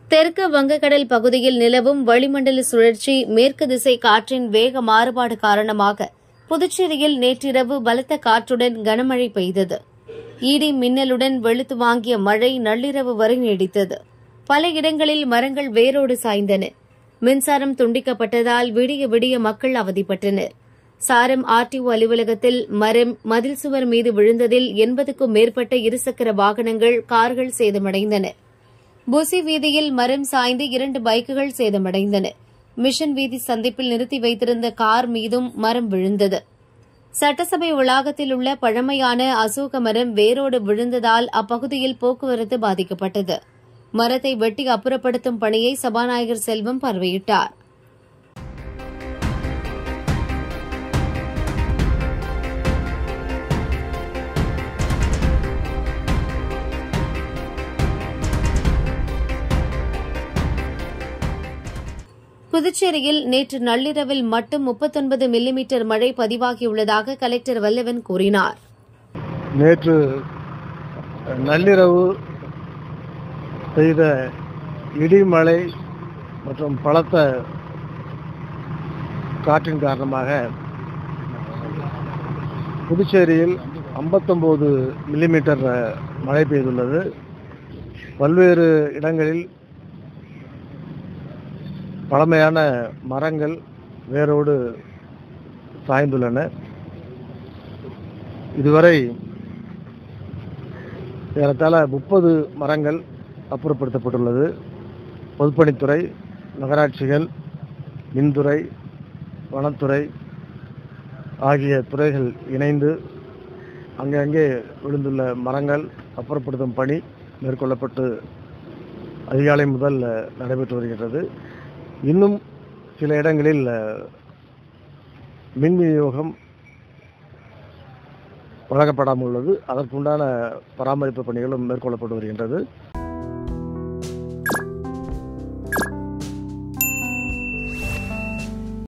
தெற்கு வங்கக்கடல் பகுதியில் நிலவும் வளிமண்டல சுழற்சி மேற்கு திசை காற்றின் வேக மாறுபாடு காரணமாக புதுச்சேரியில் நேற்றிரவு பலத்த காற்றுடன் கனமழை பெய்தது இடி மின்னலுடன் வெளுத்து வாங்கிய மழை நள்ளிரவு வரை நீடித்தது பல இடங்களில் மரங்கள் வேரோடு சாய்ந்தன மின்சாரம் துண்டிக்கப்பட்டதால் விடிய விடிய மக்கள் அவதிப்பட்டனர் சாரம் ஆர்டிஓ அலுவலகத்தில் மரம் மதில் சுவர் மீது விழுந்ததில் எண்பதுக்கும் மேற்பட்ட இருசக்கர வாகனங்கள் கார்கள் சேதமடைந்தன புசி வீதியில் மரம் சாய்ந்து இரண்டு பைக்குகள் சேதமடைந்தன மிஷன் வீதி சந்திப்பில் நிறுத்தி வைத்திருந்த கார் மீதும் மரம் விழுந்தது சட்டசபை வளாகத்தில் உள்ள பழமையான அசோக மரம் வேரோடு விழுந்ததால் அப்பகுதியில் போக்குவரத்து பாதிக்கப்பட்டது மரத்தை வெட்டி அப்புறப்படுத்தும் பணியை சபாநாயகர் செல்வம் பார்வையிட்டார் புதுச்சேரியில் நேற்று நள்ளிரவில் மட்டும் முப்பத்தொன்பது மில்லிமீட்டர் மழை பதிவாகியுள்ளதாக கலெக்டர் வல்லவன் கூறினார் நேற்று நள்ளிரவு பெய்த இடிமழை மற்றும் பலத்த காற்றின் காரணமாக புதுச்சேரியில் 59 மில்லிமீட்டர் மழை பெய்துள்ளது பல்வேறு இடங்களில் பழமையான மரங்கள் வேரோடு சாய்ந்துள்ளன இதுவரை ஏறத்தாழ முப்பது மரங்கள் அப்புறப்படுத்தப்பட்டுள்ளது பொதுப்பணித்துறை நகராட்சிகள் மின்துறை வனத்துறை ஆகிய துறைகள் இணைந்து அங்கங்கே விழுந்துள்ள மரங்கள் அப்புறப்படுத்தும் பணி மேற்கொள்ளப்பட்டு அதிகாலை முதல் நடைபெற்று வருகின்றது இன்னும் சில இடங்களில் மின் விநியோகம் வழங்கப்படாமல் உள்ளது அதற்குண்டான பராமரிப்பு பணிகளும் மேற்கொள்ளப்பட்டு வருகின்றது